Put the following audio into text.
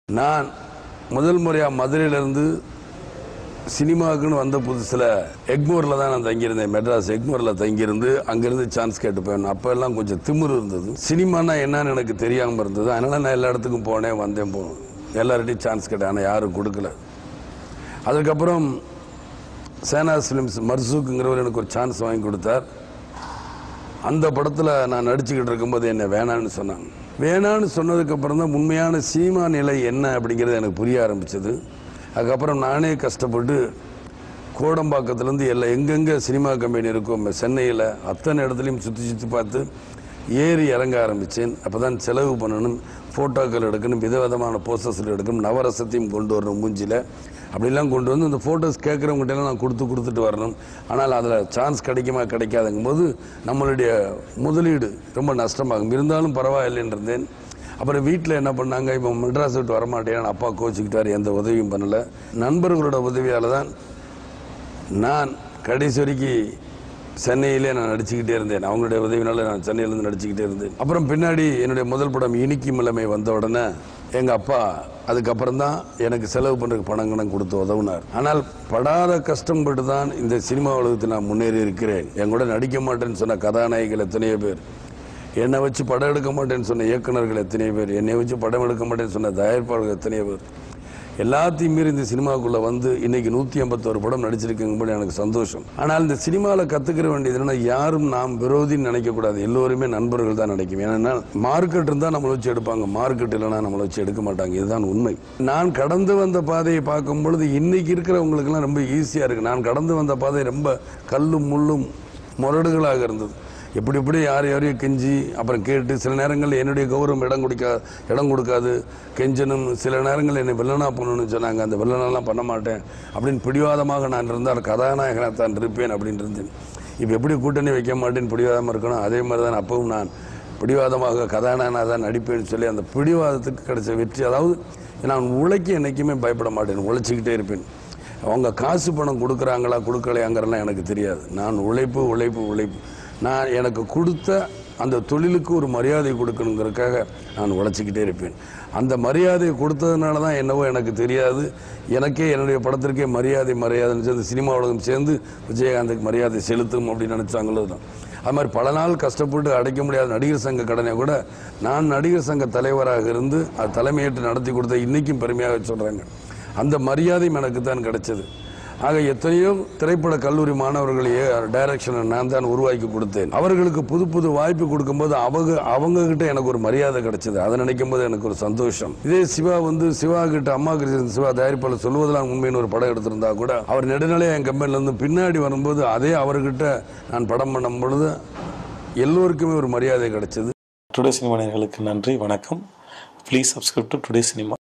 நான் முதல் முறையாக மதுரையிலேருந்து சினிமாவுக்குன்னு வந்த புதுசில் எக்மோரில் தான் நான் தங்கியிருந்தேன் மெட்ராஸ் எக்மோரில் தங்கியிருந்து அங்கேருந்து சான்ஸ் கேட்டு போயிருந்தேன் அப்போ எல்லாம் கொஞ்சம் திமிரு இருந்தது சினிமானா என்னன்னு எனக்கு தெரியாமல் இருந்தது அதனால் நான் எல்லா இடத்துக்கும் போனேன் வந்தேன் போனேன் எல்லார்ட்டையும் சான்ஸ் கேட்டேன் ஆனால் யாரும் கொடுக்கல அதுக்கப்புறம் சேனாஸ் ஃபிலிம்ஸ் மர்சூக்குங்கிறவர் எனக்கு ஒரு சான்ஸ் வாங்கி கொடுத்தார் அந்த படத்தில் நான் நடிச்சுக்கிட்டு இருக்கும்போது என்ன வேணான்னு சொன்னாங்க வேணான்னு சொன்னதுக்கப்புறம் தான் உண்மையான சீமா நிலை என்ன அப்படிங்கிறது எனக்கு புரிய ஆரம்பிச்சது அதுக்கப்புறம் நானே கஷ்டப்பட்டு கோடம்பாக்கத்துலேருந்து எல்லாம் எங்கெங்கே சினிமா கம்பெனி இருக்கும் சென்னையில் அத்தனை இடத்துலையும் சுற்றி சுற்றி பார்த்து ஏறி இறங்க ஆரம்பித்தேன் அப்போ தான் செலவு பண்ணணும் ஃபோட்டோக்கள் எடுக்கணும் விதவிதமான போஸ்டர்ஸில் எடுக்கணும் நவரசத்தையும் கொண்டு வரணும் மூஞ்சியில் அப்படிலாம் கொண்டு வந்து இந்த ஃபோட்டோஸ் கேட்குறவங்ககிட்டலாம் நான் கொடுத்து கொடுத்துட்டு வரணும் ஆனால் அதில் சான்ஸ் கிடைக்குமா கிடைக்காதுங்கும் போது நம்மளுடைய முதலீடு ரொம்ப நஷ்டமாகும் இருந்தாலும் பரவாயில்லைன்னு இருந்தேன் அப்புறம் வீட்டில் என்ன பண்ணாங்க இப்போ மெட்ராஸ் விட்டு வரமாட்டேன் அப்பா கோச்சிக்கிட்டார் எந்த உதவியும் பண்ணலை நண்பர்களோட உதவியால் தான் நான் கடைசி வரைக்கும் சென்னையிலே நான் நடிச்சுக்கிட்டே இருந்தேன் அவங்களுடைய உதவினால நான் சென்னையிலேருந்து நடிச்சுக்கிட்டே இருந்தேன் அப்புறம் பின்னாடி என்னுடைய முதல் படம் இனிக்கும் இளமை வந்த உடனே எங்கள் அப்பா அதுக்கப்புறம் தான் எனக்கு செலவு பண்ணுறதுக்கு பணம் கணம் கொடுத்து உதவுனார் ஆனால் படாத கஷ்டப்பட்டு தான் இந்த சினிமா உலகத்தில் நான் முன்னேறி இருக்கிறேன் என் கூட நடிக்க மாட்டேன்னு சொன்ன கதாநாயகிகள் எத்தனையோ பேர் என்னை வச்சு படம் எடுக்க மாட்டேன்னு சொன்ன இயக்குனர்கள் எத்தனையோ பேர் என்னை வச்சு படம் எடுக்க மாட்டேன்னு சொன்ன தயாரிப்பாளர்கள் எத்தனையோ பேர் எல்லாத்தையும் மீறி இந்த சினிமாக்குள்ள வந்து இன்னைக்கு நூற்றி ஐம்பத்தோரு படம் நடிச்சிருக்குங்கும்போது எனக்கு சந்தோஷம் ஆனால் இந்த சினிமாவில் கற்றுக்கிற வேண்டியது என்னன்னா யாரும் நாம் விரோதின்னு நினைக்கக்கூடாது எல்லோருமே நண்பர்கள் தான் நினைக்கும் ஏன்னா மார்க்கெட் இருந்தால் நம்மளை வச்சு எடுப்பாங்க மார்க்கெட் இல்லைன்னா நம்மளை வச்சு எடுக்க மாட்டாங்க இதுதான் உண்மை நான் கடந்து வந்த பாதையை பார்க்கும் பொழுது இன்னைக்கு இருக்கிறவங்களுக்கெல்லாம் ரொம்ப ஈஸியாக இருக்குது நான் கடந்து வந்த பாதை ரொம்ப கல்லும் முள்ளும் முரடுகளாக இருந்தது எப்படி எப்படி யார் யாரையும் கெஞ்சி அப்புறம் கேட்டு சில நேரங்களில் என்னுடைய கௌரவம் இடம் கொடுக்கா இடம் கொடுக்காது கெஞ்சனும் சில நேரங்களில் என்னை வில்லனா பண்ணணும்னு சொன்னாங்க அந்த வில்லனெல்லாம் பண்ண மாட்டேன் அப்படின்னு பிடிவாதமாக நான் இருந்தால் கதாநாயகனாக தான் இருப்பேன் அப்படின்னு இருந்தேன் இப்போ எப்படி கூட்டணி வைக்க மாட்டேன்னு பிடிவாதமாக இருக்கணும் அதே மாதிரி தான் அப்பவும் நான் பிடிவாதமாக கதாநாயகனாக தான் நடிப்பேன்னு சொல்லி அந்த பிடிவாதத்துக்கு கிடைச்ச வெற்றி அதாவது நான் உழைக்க என்றைக்குமே பயப்பட மாட்டேன் உழைச்சிக்கிட்டே இருப்பேன் அவங்க காசு பணம் கொடுக்குறாங்களா கொடுக்கலையாங்கிறலாம் எனக்கு தெரியாது நான் உழைப்பு உழைப்பு உழைப்பு நான் எனக்கு கொடுத்த அந்த தொழிலுக்கு ஒரு மரியாதை கொடுக்கணுங்கிறதுக்காக நான் உழைச்சிக்கிட்டே இருப்பேன் அந்த மரியாதையை கொடுத்ததுனால தான் என்னவோ எனக்கு தெரியாது எனக்கே என்னுடைய படத்திற்கே மரியாதை மரியாதைன்னு சேர்ந்து சினிமா உலகம் சேர்ந்து விஜயகாந்துக்கு மரியாதை செலுத்தும் அப்படின்னு நினச்சாங்களோ தான் அது மாதிரி பல நாள் கஷ்டப்பட்டு அடைக்க முடியாத நடிகர் சங்க கடனை கூட நான் நடிகர் சங்க தலைவராக இருந்து அது தலைமையேற்று நடத்தி கொடுத்த இன்னைக்கும் பெருமையாக சொல்கிறாங்க அந்த மரியாதையும் எனக்கு தான் கிடைச்சது ஆக எத்தனையோ திரைப்பட கல்லூரி மாணவர்கள் டைரக்ஷனை நான் தான் உருவாக்கி கொடுத்தேன் அவர்களுக்கு புது புது வாய்ப்பு கொடுக்கும்போது அவங்க அவங்க கிட்ட எனக்கு ஒரு மரியாதை கிடைச்சது அதை நினைக்கும் போது எனக்கு ஒரு சந்தோஷம் இதே சிவா வந்து சிவா கிட்ட அம்மா கிருஷ்ணன் சிவா தயாரிப்பாளர் சொல்வதெல்லாம் உண்மைன்னு ஒரு படம் எடுத்திருந்தா கூட அவர் நெடுநிலையா என் கம்பெனில இருந்து பின்னாடி வரும்போது அதே அவர்கிட்ட நான் படம் பண்ணும் பொழுது எல்லோருக்குமே ஒரு மரியாதை கிடைச்சது டுடே சினிமா நேயர்களுக்கு நன்றி வணக்கம் please subscribe to today cinema